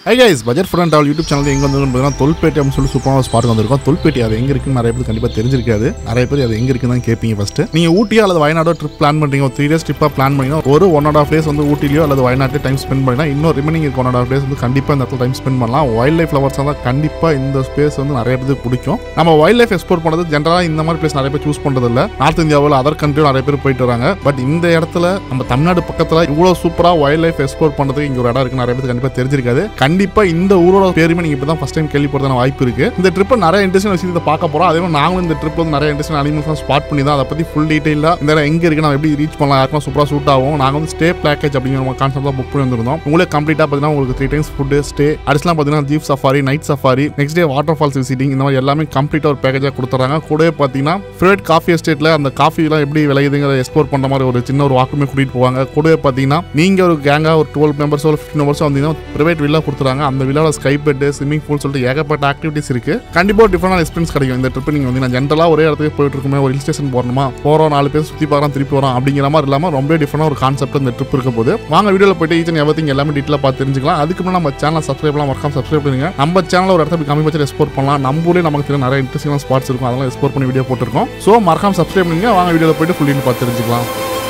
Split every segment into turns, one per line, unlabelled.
high guys budget friend all YouTube channel எங்கே வந்து பார்த்தீங்கன்னா தொல்பேட்டி அப்படின்னு சொல்லி சூப்பரான ஸ்பாட் வந்திருக்கோம் தொல்பேட்டி அது எங்கே இருக்குன்னு நிறைய பேர் கண்டிப்பாக தெரிஞ்சிருக்காது நிறைய பேர் அது எங்கே இருக்குன்னு தான் கேட்பீங்க ஃபர்ஸ்ட் நீங்கள் ஊட்டி அல்லது வயநாடோ ட்ரிப் பிளான் பண்ணுறீங்க ஒரு த்ரீ டேஸ் ட்ரிப்பாக பிளான் பண்ணிங்கன்னா ஒரு ஒன் அண்ட் ஆஃப் டேஸ் வந்து ஊட்டிலையோ அல்லது வயநாட்டிலோ டைம் ஸ்பெண்ட் பண்ணினா இன்னும் remaining one and half days வந்து கண்டிப்பாக இந்த இடத்துல டைம் ஸ்பெண்ட் பண்ணலாம் வைல்ட் லைஃப் லவர்ஸ் தான் கண்டிப்பாக இந்த ஸ்பேஸ் வந்து நிறைய பேருக்கு பிடிக்கும் நம்ம வைல்ட் லைஃப் எக்ஸ்ப்ளோர் பண்ணுறது ஜென்ரலாக இந்த மாதிரி பிளேஸ் நிறைய பேர் சூஸ் பண்ணுறது இல்லை நார்த் இந்தியாவில் அதர் கண்ட்ரியும் நிறைய பேர் போயிட்டு வராங்க பட் இந்த இடத்துல நம்ம தமிழ்நாடு பக்கத்தில் இவ்வளோ சூப்பராக வைல்ட் லைஃப் எக்ஸ்ப்ளோர் பண்ணுறதுக்கு இங்கே ஒரு இடம் இருக்கு நிறைய பேருக்கு கண்டிப்பாக தெரிஞ்சிருக்காது கண்டிப்பாக இந்த ஊரோட பேருமே நீங்கள் இப்போ தான் ஃபஸ்ட் டைம் கேள்விப்படுறதான வாய்ப்பு இருக்கு இந்த ட்ரிப்பை நிறைய இன்ட்ரெஸ்டிங் விஷயத்தை பார்க்க போகிறோம் அதே மாதிரி நாங்களும் இந்த ட்ரிப் வந்து நிறைய இன்ட்ரெஸ்டிங் அனிமல்ஸ் ஸ்பாட் பண்ணி தான் அதை பற்றி ஃபுல் டீட்டெயிலாக இந்த இடம் எங்கே இருக்கு நம்ம எப்படி ரீச் பண்ணலாம் யாருக்கும் சூப்பராக சூட் ஆகும் நாங்கள் வந்து ஸ்டே பேக்கேஜ் அப்படிங்கிற கான்செப்ட் தான் புக் பண்ணி வந்திருந்தோம் உங்களே கம்ப்ளீட்டாக பார்த்தீங்கன்னா உங்களுக்கு த்ரீ டைம்ஸ் ஃபுட்டு ஸ்டே அடுத்தலாம் பார்த்தீங்கன்னா jeep safari night safari next day water falls visiting இந்த மாதிரி எல்லாமே கம்ப்ளீட்டாக ஒரு பேக்கேஜாக கொடுத்துறாங்க கூடவே பார்த்தீங்கன்னா ஃபேவரட் காஃபி எஸ்டேட்டில் அந்த காஃபிலாம் எப்படி விளையுதுங்கிற எக்ஸ்ப்ளோர் பண்ணுற மாதிரி ஒரு சின்ன ஒரு வாக்குமே கூட்டிகிட்டு போவாங்க கூடவே பார்த்தீங்கன்னா நீங்கள் ஒரு கேங்காக ஒரு டுவெல் மெம்பர்ஸோ ஒரு ஃபிஃப்டின் மெம்பர்ஸோ வந்தீங்கன்னா ப்ரைவேட் வில்லா கொடுத்துறாங்க அந்த வில்லாவில் ஸ்கை பெட்டு ஸ்விமிங் பூல் சொல்லிட்டு ஏகப்பட்ட ஆக்டிவிட்டிஸ் இருக்கு கண்டிப்பாக ஒரு டிஃப்ரெண்டான எக்ஸ்பீரியன்ஸ் கிடைக்கும் இந்த ட்ரிப் நீங்கள் வந்து ஜென்ரலாக ஒரே இடத்துக்கு போயிட்டு இருக்குமே ஒரு ஹில் ஸ்டேஷன் போகணுமா போகிறோம் நாலு பேர் சுற்றி பார்க்கலாம் திருப்பி வரோம் அப்படிங்கிற மாதிரி இல்லாமல் ரொம்ப டிஃப்ரெண்டாக ஒரு கான்செப்ட் இந்த ட்ரிப் இருக்க போது வாங்க வீடியோவில் போயிட்டு ஈச் அண்ட் எவரிங் எல்லாமே டீட்டெயிலாக பார்த்து தெரிஞ்சுக்கலாம் அதுக்கு முன்னாடி நம்ம சேனல் சப்ஸ்கிரைப்லாம் மறக்காம சப்ஸ்கிரைப் பண்ணுங்க நம்ம சேனல் ஒரு இடத்துல கம்மி பட்சம் எக்ஸ்போர்ட் பண்ணலாம் நம்ம ஊரே நமக்கு தெரியும் நிறைய இன்ட்ரெஸ்டிங்கான ஸ்பாட்ஸ் இருக்கும் அதெல்லாம் எக்ஸ்போர்ட் பண்ணி வீடியோ போட்டிருக்கோம் ஸோ மறக்காம சப்ஸ்கிரைப் பண்ணுங்க வாங்க வீடியோவில் போயிட்டு ஃபுல் பார்த்து தெரிஞ்சுக்கலாம்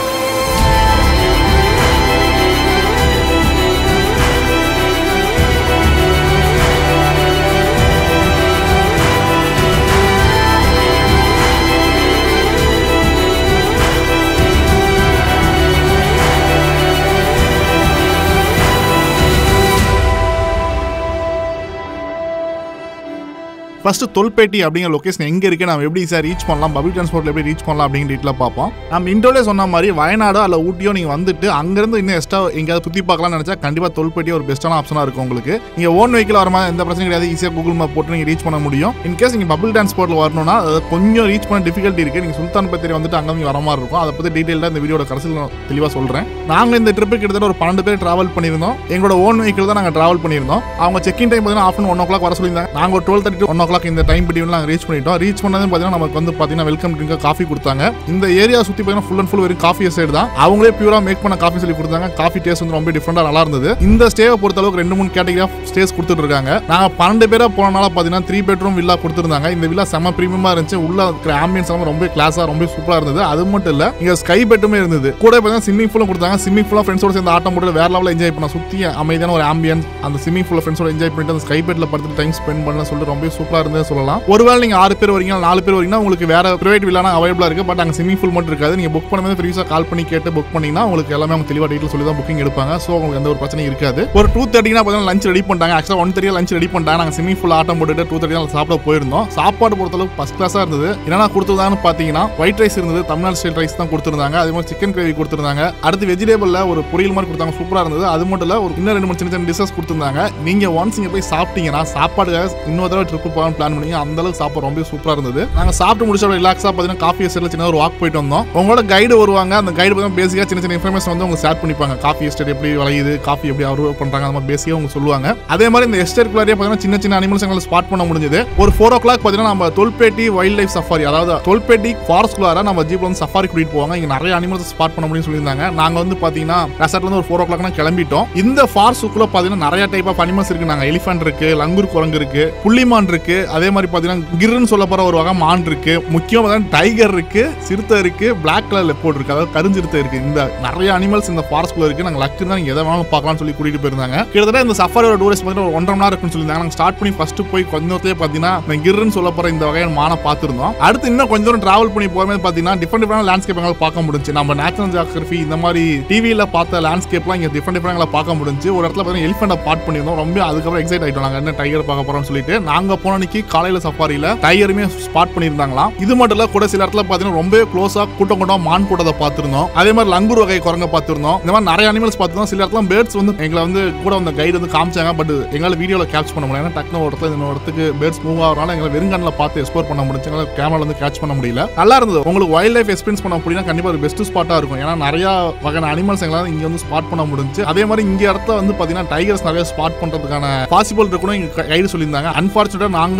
ஃபர்ஸ்ட் தொல்பேட்டி அப்படிங்கிற லொகேஷன் எங்க இருக்கு நம்ம எப்படி சார் ரீச் பண்ணலாம் பப்ளிக் டிரான்ஸ்போர்ட்ல எப்படி ரீச் பண்ணலாம் அப்படிங்கிற டீட்டெயிலாக பார்ப்போம் நம்ம இன்டோலே சொன்ன மாதிரி வயநாடோ அல்ல ஊட்டியோ நீங்க வந்துட்டு அங்கிருந்து இன்னும் எக்ஸ்ட்ரா எங்கேயாவது சுத்தி பார்க்கலாம்னு நினைச்சா கண்டிப்பா தொல்பேட்டி ஒரு பெஸ்ட்டான ஆப்ஷனா இருக்கும் உங்களுக்கு நீங்க ஓன் வெஹிக்கிள் வர மாதிரி எந்த பிரச்சனையும் கிடையாது ஈஸியாக கூகுள் மேப் போட்டு நீங்க ரீச் பண்ண முடியும் இன் கேஸ் நீங்க பப்ளிக் டிரான்ஸ்போர்ட்ல வரணும்னா அது கொஞ்சம் ரீச் பண்ண டிஃபிகல்ட்டி இருக்கு நீங்க சுல்தான் பத்திரி வந்துட்டு அங்கே நீங்க வர மாதிரி இருக்கும் அதை பத்தி டீட்டெயிலாக இந்த வீடியோட கடைசியில் நான் தெளிவாக சொல்றேன் நாங்க இந்த ட்ரிப்பு கிட்டத்தட்ட ஒரு பன்னெண்டு பேர் டிராவல் பண்ணியிருந்தோம் எங்களோட ஓன் வெஹிக்கிள் தான் நாங்கள் டிராவல் பண்ணியிருந்தோம் அவங்க செக்கிங் டைம் பார்த்தீங்கன்னா ஆஃப் ஒன் ஓ கிளாக் வர சொல்லியிருந்தாங்க நாங்கள் ஒரு twelve thirty one o'clock இந்த டைம் பிடிவில் நாங்கள் ரீச் பண்ணிட்டோம் ரீச் பண்ணது பார்த்தீங்கன்னா நமக்கு வந்து பார்த்தீங்கன்னா வெல்கம் ட்ரிங்காக காஃபி கொடுத்தாங்க இந்த ஏரியா சுற்றி பார்த்தீங்கன்னா ஃபுல் அண்ட் ஃபுல் வெறும் காஃபி சைடு தான் அவங்களே பியூரா மேக் பண்ண காஃபி சொல்லி கொடுத்தாங்க காஃபி டேஸ்ட் வந்து ரொம்ப டிஃப்ரெண்டாக நல்லா இருந்தது இந்த ஸ்டேவை பொறுத்த அளவுக்கு ரெண்டு மூணு கேட்டகரி ஆஃப் ஸ்டேஸ் கொடுத்துட்டு இருக்காங்க நாங்கள் பன்னெண்டு பேரா போனனால பார்த்தீங்கன்னா த்ரீ பெட்ரூம் வில்லா கொடுத்துருந்தாங்க இந்த வில்லா செம்ம ப்ரீமியமாக இருந்துச்சு உள்ள இருக்கிற ஆம்பியன்ஸ் எல்லாம் ரொம்ப கிளாஸாக ரொம்ப சூப்பராக இருந்தது அது மட்டும் இல்லை இங்கே ஸ்கை பெட்டுமே இருந்தது கூட பார்த்தீங்கன்னா ஸ்விமிங் பூலும் கொடுத்தாங்க ஸ்விமிங் ஃபுல்லாக ஃப்ரெண்ட்ஸோட சேர்ந்து ஆட்டம் போட்டு வேற லெவலில் என்ஜாய் பண்ண சுற்றி அமைதியான ஒரு ஆம்பியன்ஸ் அந்த ஸ்விமிங் ஃபுல்லாக ஃப்ரெண்ட்ஸோட என்ஜாய் பண்ணிட்டு அந்த ஸ்கை பெட்டில் படுத்து டைம் ஸ்பெண்ட் பண்ண சொல்லிட்டு ரொம்ப சூப்பராக இருந்தது சொல்லலாம் ஒருவேளை நீங்கள் ஆறு பேர் வரீங்க நாலு பேர் வரீங்கன்னா உங்களுக்கு வேற பிரைவேட் வில்லானா அவைலபிளாக இருக்கு பட் அங்கே ஸ்விமிங் பூல் மட்டும் இருக்காது நீங்கள் புக் பண்ணும்போது ப்ரீஸாக கால் பண்ணி கேட்டு புக் பண்ணீங்கன்னா உங்களுக்கு எல்லாமே அவங்க தெளிவாக டீட்டெயில் சொல்லி தான் புக்கிங் எடுப்பாங்க ஸோ உங்களுக்கு எந்த ஒரு பிரச்சனையும் இருக்காது ஒரு டூ தேர்ட்டினா பார்த்தீங்கன்னா லஞ்ச் ரெடி பண்ணிட்டாங்க ஆக்சுவலாக ஒன் தேர்ட்டி லஞ்ச் ரெடி பண்ணிட்டாங்க நாங்கள் ஸ்விமிங் பூல் ஆட்டம் போட்டுட்டு டூ தேர்ட்டி சாப்பிட போயிருந்தோம் சாப்பாடு பொறுத்தளவுக்கு ஃபஸ்ட் கிளாஸாக இருந்தது என்னென்ன கொடுத்துருந்தாங்கன்னு பார்த்தீங்கன்னா ஒயிட் ரைஸ் இருந்தது தமிழ்நாடு ஸ்டைல் ரைஸ் தான் கொடுத்துருந்தாங்க அதே மாதிரி சிக்கன் கிரேவி கொடுத்துருந்தாங்க அடுத்து வெஜிடபிளில் ஒரு பொரியல் மாதிரி கொடுத்தாங்க சூப்பராக இருந்தது அது மட்டும் இல்லை ஒரு இன்னும் ரெண்டு மூணு சின்ன சின்ன டிஷஸ் கொடுத்துருந்தாங்க நீங்கள் ஒன்ஸ் இங்கே போய் சாப்பிட்டீங்கன்னா சாப்பாடுக்காக இன்னொரு தடவை ட்ரிப்பு போகலான்னு பிளான் பண்ணீங்க அந்த அளவுக்கு சாப்பாடு ரொம்ப சூப்பராக இருந்தது நாங்கள் சாப்பிட்டு முடிச்ச ரிலாக்ஸாக பார்த்தீங்கன்னா காஃபி எஸ்டேட்ல சின்ன ஒரு வாக் போயிட்டு வந்தோம் உங்களோட கைடு வருவாங்க அந்த கைடு பார்த்தீங்கன்னா பேசிக்காக சின்ன சின்ன இன்ஃபர்மேஷன் வந்து அவங்க ஷேர் பண்ணிப்பாங்க காஃபி எஸ்டேட் எப்படி விளையுது காஃபி எப்படி அறுவடை பண்ணுறாங்க அந்த மாதிரி பேசிக்காக அவங்க சொல்லுவாங்க அதே மாதிரி இந்த எஸ்டேட்குள்ளாரே பார்த்தீங்கன்னா சின்ன சின்ன அனிமல்ஸ் எங்களை ஸ்பாட் பண்ண முடிஞ்சது ஒரு ஃபோர் ஓ கிளாக் பார்த்தீங்கன்னா நம்ம தொல்பேட்டி வைல்ட் லைஃப் சஃபாரி அதாவது தொல்பேட்டி ஃபாரஸ்ட்குள்ளார நம்ம ஜீப்ல வந்து சஃபாரி கூட்டிட்டு போவாங்க இங்க நிறைய அனிமல்ஸ் ஸ்பாட் பண்ண முடியும்னு சொல்லியிருந்தாங்க நாங்க வந்து பாத்தீங்கன்னா ரெசார்ட்ல இருந்து ஒரு ஃபோர் ஓ கிளாக் கிளம்பிட்டோம் இந்த ஃபாரஸ்ட்டுக்குள்ள பாத்தீங்கன்னா நிறைய டைப் ஆஃப் அனிமல்ஸ் இருக்கு நாங்க எலிஃபென்ட் இருக்கு லங்கூர் குரங்கு இருக்கு புள்ளிமான் இருக்கு அதே மாதிரி பாத்தீங்கன்னா கிர்ன்னு சொல்ல போற ஒரு வகை மான் இருக்கு முக்கியமா டைகர் இருக்கு சிறுத்தை இருக்கு பிளாக் கலர் லெப்போர்ட் இருக்கு அதாவது கருஞ்சிறுத்தை இருக்கு இந்த நிறைய அனிமல்ஸ் இந்த ஃபாரஸ்ட்குள்ள இருக்கு நாங்க லக்கு தான் நீங்க எதை வேணாலும் பார்க்கலாம்னு சொல்லி கூட்டிட்டு போயிருந்தாங்க கிட்டத்தட்ட இந்த சஃபாரியோட டூரிஸ்ட் பார்த்தீங்கன்னா ஒரு ஒன்றரை மணி நேரம் இருக்குன்னு சொல்லியிருந்தாங்க நாங்க ஸ்டார்ட் பண்ணி ஃபர்ஸ்ட் போய் கொஞ்ச நேரத்திலே பாத்தீங்கன்னா இந்த கிர்ன்னு சொல்ல போற இந்த வகையான மானை பார்த்திருந்தோம் அடுத்து இன்னும் கொஞ்ச தூரம் டிராவல் பண்ணி போகும்போது பாத்தீங்கன்னா டிஃப்ரெண்ட் டிஃப்ரெண்ட் லேண்ட்ஸ்கேப் எங்களால் பார்க்க முடிஞ்சு நம்ம நேச்சுரல் ஜியாகிரபி இந்த மாதிரி டிவியில பார்த்த லேண்ட்ஸ்கேப்லாம் இங்க டிஃப்ரெண்ட் டிஃப்ரெண்ட் பார்க்க முடிஞ்சு ஒரு இடத்துல பார்த்தீங்கன்னா எலிஃபெண்ட்டை பார்ட் பண்ணியிருந்தோம் ரொம்ப அதுக்கப்புறம் எக்ஸைட் ஆயிட்டோம் நாங்க என்ன டைகர் பார்க்க போறோம்னு சொல்லிட்டு நாங்க போன அன்னைக்கு காலையில சஃபாரியில டைகருமே ஸ்பாட் பண்ணியிருந்தாங்களாம் இது மட்டும் இல்ல கூட சில இடத்துல பாத்தீங்கன்னா ரொம்ப க்ளோஸா கூட்டம் கூட்டம் மான் கூட்டத்தை பார்த்திருந்தோம் அதே மாதிரி லங்கூர் வகை குரங்க பார்த்திருந்தோம் இந்த மாதிரி நிறைய அனிமல்ஸ் பார்த்திருந்தோம் சில இடத்துல பேர்ட்ஸ் வந்து எங்களை வந்து கூட வந்த கைடு வந்து காமிச்சாங்க பட் எங்களால் வீடியோல கேப்ச் பண்ண முடியல ஏன்னா டக்குனு ஒரு இடத்துல இன்னொரு இடத்துக்கு பேர்ட்ஸ் மூவ் ஆகிறனால எங்களை வெறுங்கண்ணில் பார்த்து எக்ஸ்ப்ளோர் பண்ண முடிஞ்சு எங்களால் கேமரா வந்து கேட்ச் பண்ண முடியல நல்லா இருந்தது உங்களுக்கு வைல்ட் லைஃப் எக்ஸ்பீரியன்ஸ் பண்ண அப்படின்னா கண்டிப்பா ஒரு பெஸ்ட் ஸ்பாட்டா இருக்கும் ஏன்னா நிறைய வகையான அனிமல்ஸ் எங்களால் இங்க வந்து ஸ்பாட் பண்ண முடிஞ்சு அதே மாதிரி இங்க இடத்துல வந்து பாத்தீங்கன்னா டைகர்ஸ் நிறைய ஸ்பாட் பண்றதுக்கான பாசிபிள் இருக்குன்னு எங்க கைடு சொல்லியிருந்தாங்க அன்பார்ச்சுனேட்டா நாங்க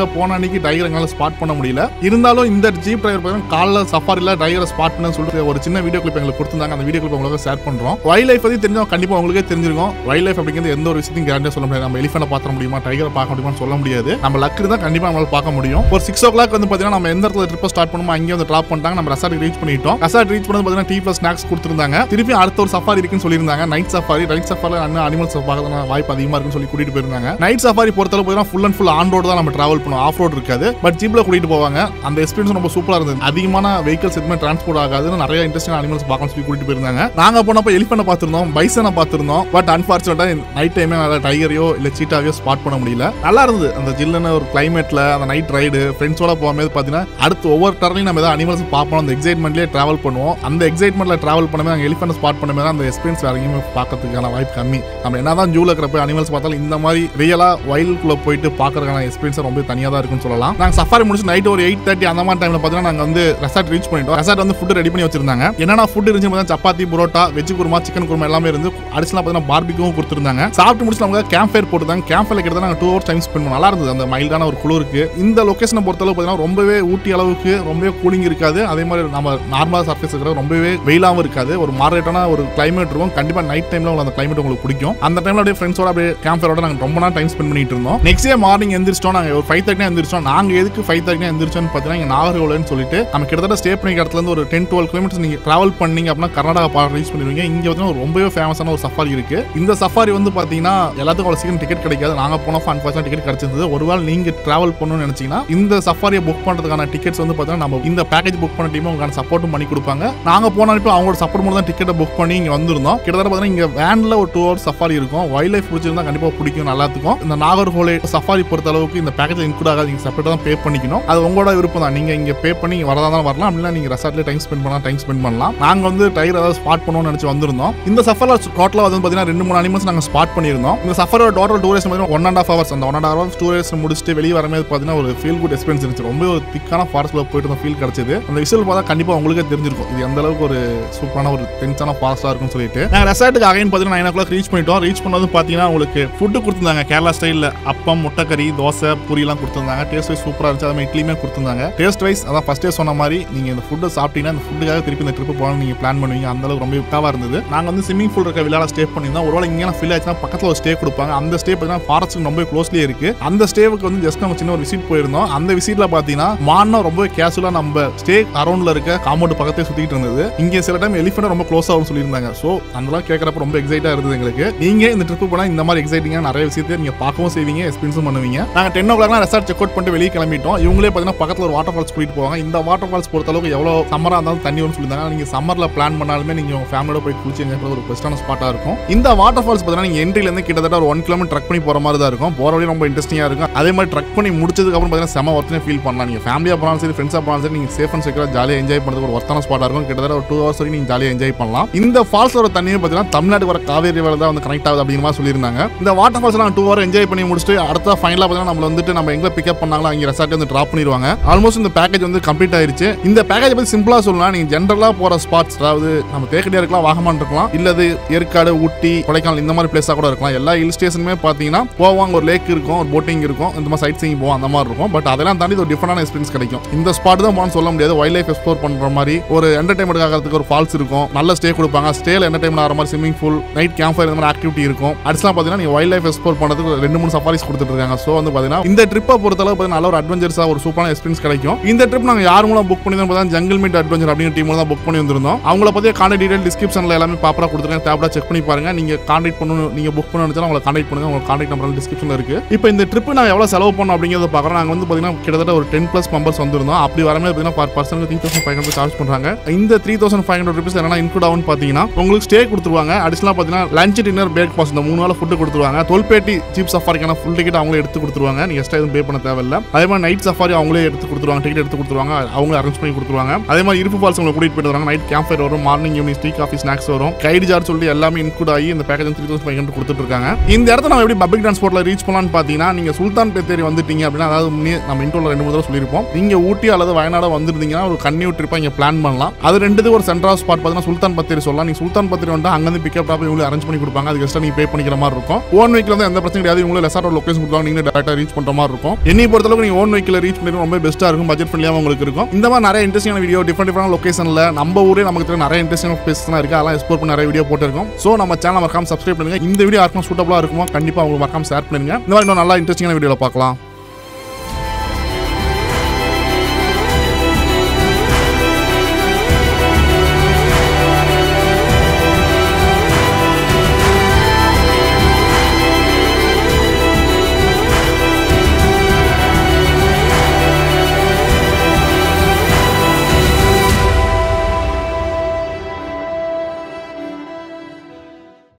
நாங்க போன அன்னைக்கு டைகர் எங்களால ஸ்பாட் பண்ண முடியல இருந்தாலும் இந்த ஜீப் டிரைவர் பார்த்தீங்கன்னா காலைல சஃபாரில டைகரை ஸ்பாட் பண்ண சொல்லிட்டு ஒரு சின்ன வீடியோ கிளிப் எங்களுக்கு கொடுத்திருந்தாங்க அந்த வீடியோ கிளிப் உங்களுக்கு ஷேர் பண்றோம் வைல்ட் லைஃப் பத்தி தெரிஞ்சவங்க கண்டிப்பா உங்களுக்கே தெரிஞ்சிருக்கும் வைல்ட் லைஃப் அப்படிங்கிறது எந்த ஒரு விஷயத்தையும் கேரண்டியா சொல்ல முடியாது நம்ம எலிஃபென்ட் பார்க்க முடியுமா டைகரை பார்க்க முடியுமான்னு சொல்ல முடியாது நம்ம லக் இருந்தா கண்டிப்பா நம்மளால பார்க்க முடியும் ஒரு சிக்ஸ் ஓ கிளாக் வந்து பாத்தீங்கன்னா நம்ம எந்த இடத்துல ட்ரிப் ஸ்டார்ட் பண்ணுமோ அங்கேயே வந்து ட்ராப் பண்ணிட்டாங்க நம்ம ரெசார்ட் ரீச் பண்ணிட்டோம் ரெசார்ட் ரீச் பண்ணது பாத்தீங்கன்னா டீ ஃபர்ஸ்ட் ஸ்நாக்ஸ் கொடுத்துருந்தாங்க திருப்பி அடுத்த ஒரு சஃபாரி இருக்குன்னு சொல்லியிருந்தாங்க நைட் சஃபாரி நைட் சஃபாரி அண்ணன் அனிமல்ஸ் பார்க்கறதுனா வாய்ப்பு அதிகமா இருக்குன்னு சொல்லி கூட்டிட்டு போயிருந்தாங்க நைட் சஃபாரி பொறுத்தளவு பார்த்தீங்கன்னா full and full on road தான் நம்ம டிராவல் பண்ணுவோம் ஆஃப் ரோடு இருக்காது பட் ஜீப்ல கூட்டிட்டு போவாங்க அந்த எக்ஸ்பீரியன்ஸ் ரொம்ப சூப்பரா இருந்தது அதிகமான வெஹிக்கல்ஸ் எதுவுமே டிரான்ஸ்போர்ட் ஆகாதுன்னு நிறைய இன்ட்ரெஸ்டிங் அனிமல்ஸ் பார்க்கணும்னு சொல்லி கூட்டிட்டு போயிருந்தாங்க நாங்க போனப்போ எலிஃபென்ட் பார்த்திருந்தோம் பைசனை பார்த்திருந்தோம் பட் அன்பார்ச்சுனேட்டா நைட் டைமே நல்லா டைகரையோ இல்ல சீட்டாவையோ ஸ்பாட் பண்ண முடியல நல்லா இருந்தது அந்த ஜில்லுன்னு ஒரு கிளைமேட்ல அந்த நைட் ரைடு ஃப்ரெண்ட்ஸோட போகும்போது பார்த்தீங்கன்னா அடுத்து ஒவ்வொரு டர்லையும் நம்ம ஏதாவது அனிமல்ஸ் பார்ப்போம் அந்த எக்ஸைட்மெண்ட்லேயே டிராவல் பண்ணுவோம் அந்த எக்ஸைட்மெண்ட்ல டிராவல் பண்ணும்போது அங்கே எலிஃபென்ட் ஸ்பாட் பண்ணும்போது அந்த எக்ஸ்பீரியன்ஸ் வேற எங்கேயுமே பார்க்கறதுக்கான வாய்ப்பு கம்மி நம்ம என்னதான் ஜூல இருக்கிற போய் அனிமல்ஸ் பார்த்தாலும் இந்த மாதிரி ரியலா வயலுக்குள்ள போயிட்டு பார்க்கறதுக்கான எக்ஸ்பீரியன்ஸ் ரொம்ப தனியாக தான் இருக்குன்னு சொல்லலாம் நாங்கள் சஃபாரி முடிச்சு நைட் ஒரு எயிட் தேர்ட்டி அந்த மாதிரி டைம்ல பார்த்தீங்கன்னா நாங்கள் வந்து ரெசார்ட் ரீச் பண்ணிட்டோம் ரெசார்ட் வந்து ஃபுட் ரெடி பண்ணி வச்சிருந்தாங்க என்னென்ன ஃபுட் இருந்துச்சு பார்த்தீங்கன்னா சப்பாத்தி புரோட்டா வெஜ் குருமா சிக்கன் குருமா எல்லாமே இருந்து அடிஷனலாக பார்த்தீங்கன்னா பார்பிக்கும் கொடுத்துருந்தாங்க சாப்பிட்டு முடிச்சு நமக்கு கேம்ப் ஃபயர் போட்டுருந்தாங்க கேம்ப் ஃபயர் கிட்ட நாங்கள் டூ ஹவர்ஸ் டைம் ஸ்பெண்ட் பண்ணோம் நல்லா இருந்தது அந்த மைல்டான ஒரு குளிருக்கு இந்த லொகேஷனை பொறுத்தளவு பார்த்தீங்கன்னா ரொம்பவே ஊட்டி அளவுக்கு ரொம்பவே கூலிங் இருக்காது அதே மாதிரி நம்ம நார்மலாக சர்ஃபேஸ் இருக்கிற ரொம்பவே வெயிலாகவும் இருக்காது ஒரு மாடரேட்டான ஒரு கிளைமேட் இருக்கும் கண்டிப்பாக நைட் டைமில் உங்களுக்கு அந்த கிளைமேட் உங்களுக்கு பிடிக்கும் அந்த டைமில் அப்படியே ஃப்ரெண்ட்ஸோட அப்படியே கேம்ப் ஃபயரோட நாங்கள் ரொம்ப நாள் டைம் ஸ்பெண்ட் பண்ணிட்டு இருந்தோம் நெக்ஸ்ட் டே மார்னிங் எந்திரிச்சிட்டோம் நாங்கள் ஒரு ஃபைவ் தேர்ட்டி எந்திரிச்சோம் நாங்கள் எதுக்கு ஃபைவ் தேர்ட்டி எந்திரிச்சோன்னு பார்த்தீங்கன்னா இங்கே நாகர்கோவில்னு சொல்லிட்டு நம்ம கிட்டத்தட்ட ஸ்டே பண்ணி இடத்துல இருந்து ஒரு டென் டுவெல் கிலோமீட்டர்ஸ் நீங்கள் ட்ராவல் பண்ணீங்க அப்படின்னா கர்நாடகா பார்ட் ரீச் பண்ணிடுவீங்க இங்கே வந்து ஒரு ரொம்பவே ஃபேமஸான ஒரு சஃபாரி இருக்கு இந்த சஃபாரி வந்து பார்த்தீங்கன்னா எல்லாத்துக்கும் அவ்வளோ சீக்கிரம் டிக்கெட் கிடைக்காது நாங்கள் போனோம் ஃபன் பர்சன்ட் டிக்கெட் கிடைச்சிருந்தது ஒருவேளை நீங்கள் ட்ராவல் பண்ணணும்னு நினைச்சீங்கன்னா இந்த சஃபாரியை புக் பண்ணுறதுக்கான டிக்கெட்ஸ் வந்து பார்த்தீங்கன்னா நம்ம இந்த பேக்கேஜ் புக் பண்ண டீம் உங்களுக்கான சப்போர்ட்டும் பண்ணி கொடுப்பாங்க நாங்கள் போன இப்போ அவங்களோட சப்போர்ட் மூலம் தான் டிக்கெட்டை புக் பண்ணி இங்கே வந்திருந்தோம் கிட்டத்தட்ட பார்த்தீங்கன்னா இங்கே வேனில் ஒரு டூ ஹவர்ஸ் சஃபாரி இருக்கும் வைல்ட் லைஃப் பிடிச்சிருந்தா கண்டிப்பாக பிடிக்கும் நல்லாத்துக்கும் இந்த நாகர்கோலை சஃபாரி பொறுத்த அளவுக்கு இந்த பேக்கேஜ் இன்க்ளூட் ஆகாது நீங்கள் செப்பரேட்டாக தான் பே பண்ணிக்கணும் அது உங்களோட விருப்பம் தான் நீங்கள் இங்கே பே பண்ணி இங்க வரதா தான் வரலாம் அப்படின்னா நீங்கள் ரெசார்ட்லேயே டைம் ஸ்பெண்ட் பண்ணலாம் டைம் ஸ்பெண்ட் பண்ணலாம் நாங்கள் வந்து டயர் ஏதாவது ஸ்பாட் பண்ணணும்னு நினச்சி வந்திருந்தோம் இந்த சஃபரில் டோட்டலாக வந்து பார்த்தீங்கன்னா ரெண்டு மூணு அனிமல்ஸ் நாங்கள் ஸ்பாட் பண்ணியிருந்தோம் இந்த சஃபரோட டோட்டல் டூரேஷன் பார்த்தீங்கன்னா ஒன் அண்ட் ஆஃப் ஹவர்ஸ் அந்த ஒன் அண்ட் ஹவர்ஸ் டூரேஷன் முடிச்சுட்டு வெளியே வரும்போது பார்த்தீங்கன்னா ஒரு ஃபீல் குட் எக்ஸ்பீரியன்ஸ் இருந்துச்சு ரொம்ப ஒரு திக்கான ஃபாரஸ்ட்டில் போயிட்டு அந்த ஃபீல் கிடைச்சது அந்த விஷயம் பார்த்தா கண்டிப்பாக உங்களுக்கே தெரிஞ்சிருக்கும் இது எந்த அளவுக்கு ஒரு சூப்பரான ஒரு டென்ஸான ஃபாரஸ்ட்டாக இருக்கும்னு சொல்லிட்டு நாங்கள் ரெசார்ட்டுக்கு அகைன் பார்த்தீங்கன்னா நைன் ஓ கிளாக் ரீச் பண்ணிட்டோம் ரீச் பண்ணது பார்த்தீங்கன்னா உங்களுக்கு ஃபுட்டு கொடுத்துருந்தாங்க கேரளா ஸ்டைலில் அப்பம் முட்டைக்கறி தோசை பூரிலாம் கொடுத்துருந்தாங்க டேஸ்ட் வைஸ் சூப்பராக இருந்துச்சு அது மாதிரி இட்லியுமே கொடுத்துருந்தாங்க டேஸ்ட் வைஸ் அதான் ஃபஸ்ட்டே சொன்ன மாதிரி நீங்கள் இந்த ஃபுட்டை சாப்பிட்டீங்கன்னா இந்த ஃபுட்டுக்காக திருப்பி இந்த ட்ரிப் போகணும் நீங்கள் பிளான் பண்ணுவீங்க அந்த அளவுக்கு ரொம்ப இட்டாவாக இருந்தது நாங்கள் வந்து ஸ்விமிங் பூல் இருக்க விழாவில் ஸ்டே பண்ணியிருந்தோம் ஒருவேளை இங்கே ஃபில் ஆச்சுன்னா பக்கத்தில் ஒரு ஸ்டே கொடுப்பாங்க அந்த ஸ்டே பார்த்தீங்கன்னா ஃபாரஸ்ட்டுக்கு ரொம்ப க்ளோஸ்லேயே இருக்கு அந்த ஸ்டேவுக்கு வந்து ஜஸ்ட் நம்ம சின்ன ஒரு விசிட் போயிருந்தோம் அந்த விசிட்ல பார்த்தீங்கன்னா மானம் ரொம்ப கேஷுவலாக நம்ம ஸ்டே அரௌண்ட்ல இருக்க காம்பவுண்ட் பக்கத்தே சுற்றிட்டு இருந்தது இங்கே சில டைம் எலிஃபென்ட் ரொம்ப க்ளோஸ் ஆகும் சொல்லியிருந்தாங்க ஸோ அதெல்லாம் கேட்குறப்ப ரொம்ப எக்ஸைட்டாக இருந்தது எங்களுக்கு நீங்க இந்த ட்ரிப் போனால் இந்த மாதிரி எக்ஸைட்டிங்காக நிறைய விஷயத்தை நீங்க பார்க்கவும் செய்வீங்க எக்ஸ்பீரியன்ஸும் பண்ணுவீங்க நாங்கள் டென் ஓ கிளாக்லாம் ரெசார்ட் செக் அவுட் பண்ணிட்டு வெளியே கிளம்பிட்டோம் இவங்களே பார்த்தீங்கன்னா பக்கத்தில் ஒரு வாட்டர் ஃபால்ஸ் கூட்டிட்டு போவாங்க இந்த வாட்டர் ஃபால்ஸ் பொறுத்த அளவுக்கு எவ்வளோ சம்மராக இருந்தாலும் தண்ணி வரும்னு சொல்லியிருந்தாங்க நீங்க சம்மர்ல பிளான் பண்ணாலுமே நீங்க உங்க ஃபேமிலியோட போய் குளிச்சு எங்க ஒரு பெஸ்ட்டான ஸ்பாட்டாக இருக்கும் இந்த வாட்டர் ஃபால்ஸ் பார்த்தீங்கன்னா நீங்க என்ட்ரில இருந்து கிட்டத்தட்ட ஒரு ஒன் கிலோமீட்டர் ட்ரக் பண்ணி போற மாதிரி தான் இருக்கும் போற வழி ரொம்ப இன்ட்ரெஸ்டிங்காக இருக்கும் அதே மாதிரி ட்ரக் பண்ணி முடிச்சதுக்கு அப்புறம் பார்த்தீங்கன்னா செம ஒர்த்தனே ஃபீல் பண்ணலாம் நீங்க ஃபேமிலியாக போனாலும் சரி ஃப்ரெண்ட்ஸாக போனாலும் சரி நீங்க சேஃப் அண்ட் செக்யூராக ஜாலியாக என்ஜாய் பண்ணுறதுக்கு ஒரு ஒர்த்தான ஸ்பாட்டாக இருக்கும் கிட்டத்தட்ட ஒரு டூ ஹவர்ஸ் வரைக்கும் நீங்க ஜாலியாக என்ஜாய் பண்ணலாம் இந்த ஃபால்ஸோட தண்ணியும் பார்த்தீங்கன்னா தமிழ்நாடு வர காவேரி வேலை தான் வந்து கனெக்ட் ஆகுது அப்படிங்கிற மாதிரி சொல்லியிருந்தாங்க இந்த வாட்டர் ஃபால்ஸ் நாங்கள் டூ ஹவர் என்ஜாய் பண்ணி முடிச்சுட்டு அடுத்த ஃபைனலாக பார்த்தீங்கன்னா நம்ம வந்துட்டு நம்ம எங்கே பிக்கப் பண்ணாங்களோ அங்கே ரெசார்ட் வந்து ட்ராப் பண்ணிடுவாங்க ஆல்மோஸ்ட் இந்த பேக்கேஜ் வந்து கம்ப்ளீட் ஆயிருச்சு இந்த பேக்கேஜ் பற்றி சிம்பிளாக சொல்லலாம் நீங்கள் ஜென்ரலாக போகிற ஸ்பாட்ஸ் அதாவது நம்ம தேக்கடியாக இருக்கலாம் வாகமான் இருக்கலாம் இல்லது ஏற்காடு ஊட்டி கொடைக்கானல் இந்த மாதிரி பிளேஸாக கூட இருக்கலாம் எல்லா ஹில் ஸ்டேஷனுமே பார்த்தீங்கன்னா போவாங்க ஒரு லேக் இருக்கும் ஒரு போட்டிங் இருக்கும் இந்த மாதிரி சைட் சீங் போவோம் அந்த மாதிரி இருக்கும் பட் அதெல்லாம் தாண்டி இது ஒரு டிஃப்ரெண்டான எக்ஸ்பீரியன்ஸ் கிடைக்கும் இந்த ஸ்பாட் தான் போகணும்னு சொல்ல முடியாது வைல்ட் லைஃப் எக்ஸ்ப்ளோர் பண்ணுற மாதிரி ஒரு என்டர்டைன்மெண்ட் ஆகிறதுக்கு ஒரு ஃபால்ஸ் இருக்கும் நல்ல ஸ்டே கொடுப்பாங்க ஸ்டேல என்டர்டைன்மெண்ட் ஆகிற மாதிரி swimming pool night camp fire இந்த மாதிரி ஆக்டிவிட்டி இருக்கும் அடுத்தலாம் பார்த்தீங்கன்னா நீங்கள் வைல்ட் லைஃப் எக்ஸ்ப்ளோர் பண்ணுறதுக்கு ரெண்டு மூணு சஃபாரிஸ் கொடுத்துட்டு இருக்காங்க ஸோ வந்து பார்த்தீங்கன்னா இந்த ட்ரிப்பை பொறுத்தளவு பார்த்தீங்கன்னா நல்ல ஒரு அட்வென்ச்சர்ஸாக ஒரு சூப்பரான எக்ஸ்பீரியன்ஸ் கிடைக்கும் இந்த ட்ரிப் நாங்கள் யார் மூலம் புக் பண்ணி தான் ஜங்கிள் மீட் அட்வென்ச்சர் அப்படிங்கிற டீம் தான் புக் பண்ணி வந்திருந்தோம் அவங்கள பற்றிய கான்டாக்ட் டீடைல் டிஸ்கிரிப்ஷனில் எல்லாமே ப்ராப்பராக கொடுத்துருக்கேன் டேப்ல செக் பண்ணி பாருங்க நீங்கள் கான்டாக்ட் பண்ணணும் நீங்கள் புக் பண்ணணும் உங்களை கான்டாக்ட் பண்ணுங்க உங்க கான்டாக்ட் நம்பர் டிஸ்கிரிப்ஷனில் இருக்கு இப்போ இந்த ட்ரிப் நான் எவ்வளோ செலவு பண்ணோம் அப்படிங்கிறத பார்க்குறோம் நாங்கள் வந்து பார்த்தீங்கன்னா கிட்டத்தட்ட ஒரு டென் ப்ளஸ் மெம்பர்ஸ் வந்திருந்தோம் அப்படி வரமே பார்த்தீங்கன்னா பர் பர்சனுக்கு three thousand five hundred charge பண்ணுறாங்க இந்த three thousand five hundred rupees என்ன இன்க்ளூட் ஆகும்னு பார்த்தீங்கன்னா உங்களுக்கு ஸ்டே கொடுத்துருவாங்க அடிஷனலாக பார்த்தீங்கன்னா லஞ்ச் டின்னர் பிரேக்ஃபாஸ்ட் இந்த மூணு நாள் ஃபுட்டு கொடுத்துருவாங்க தொல்பேட்டி ஜீப் சஃபாரிக்கான ஃபுல் டிக்கெட் அவங்களே எடுத்து கொடுத்துருவாங்க நீங்கள் எக்ஸ்ட்ரா எதுவும் பே பண்ண தேவையில்ல அதே மாதிரி நைட் சஃபாரி அவங்களே எடுத்து கொடுத்துருவாங்க டிக்கெட் எடுத்து கொடுத்துருவாங்க அவங்களே அரேஞ்ச் பண்ணி கொடுத்துருவாங்க அதே மாதிரி இருப்பு ஃபால்ஸ் உங்களை கூட்டிட்டு போயிட்டு வராங்க நைட் கேம்ப் ஃபயர் வரும் morning evening tea coffee snacks வரும் கைடு சார்ஜ் சொல்லி எல்லாமே இன்க்ளூட் ஆகி இந்த package three thousand five hundred கொடுத்துட்டு இருக்காங்க இந்த இடத்த நம்ம எப்படி பப்ளிக் டிரான்ஸ்போர்ட்ல ரீச் பண்ணலாம்னு பார்த்தீங்கன்னா நீங்க சுல்தான் பேத்தேரி வந்துட்டீங்க அப்படின்னா அதாவது முன்னே நம்ம இன்ட்ரோல ரெண்டு மூணு தடவை சொல்லியிருப்போம் நீங்க ஊட்டி அல்லது வயநாடு வந்திருந்தீங்கன்னா ஒரு கன்னியூ ட்ரிப்பா இங்க பிளான் பண்ணலாம் அது ரெண்டு ஒரு சென்ட்ரல் ஸ்பாட் பார்த்தீங்கன்னா சுல்தான் பத்தேரி சொல்லலாம் நீங்க சுல்தான் பத்தேரி வந்து அங்கேருந்து பிக்கப் டாப் இவங்க அரேஞ்ச் பண்ணி கொடுப்பாங்க அதுக்கு எக்ஸ்ட்ரா நீங்க பே பண்ணிக்கிற மாதிரி இருக்கும் ஓன் வீக்ல வந்து எந்த பிரச்சனை கிடையாது இவங்களும் ரெசார்ட் லொகேஷன் கொடுப்பாங்க நீங்க டேரக்டா ரீச் பண்ற மாதிரி இருக்கும் இருக்கும் என்னை பொறுத்தளவுக்கு நீங்கள் ஓன் வெஹிக்கில் ரீச் பண்ணி ரொம்ப பெஸ்ட்டாக இருக்கும் பட்ஜெட் ஃப்ரெண்ட்லியாக உங்களுக்கு இருக்கும் இந்த மாதிரி நிறைய இன்ட்ரெஸ்டிங்கான வீடியோ டிஃப்ரெண்ட் டிஃப்ரெண்ட் லொகேஷனில் நம்ம ஊரே நமக்கு தெரியும் நிறைய இன்ட்ரெஸ்டிங் பிளேஸ்லாம் இருக்குது அதெல்லாம் எக்ஸ்ப்ளோர் பண்ணி நிறைய வீடியோ போட்டிருக்கோம் ஸோ நம்ம சேனல் மறக்காம சப்ஸ்கிரைப் பண்ணுங்க இந்த வீடியோ யாருக்கும் சூட்டபுளாக இருக்குமோ கண்டிப்பாக உங்களுக்கு மறக்காம ஷேர் பண்ணுங்க இந்த மாதிரி இன்னும் நல்லா இன்ட்ரெஸ்டிங்கான வீடியோவில் பார்க்கலாம்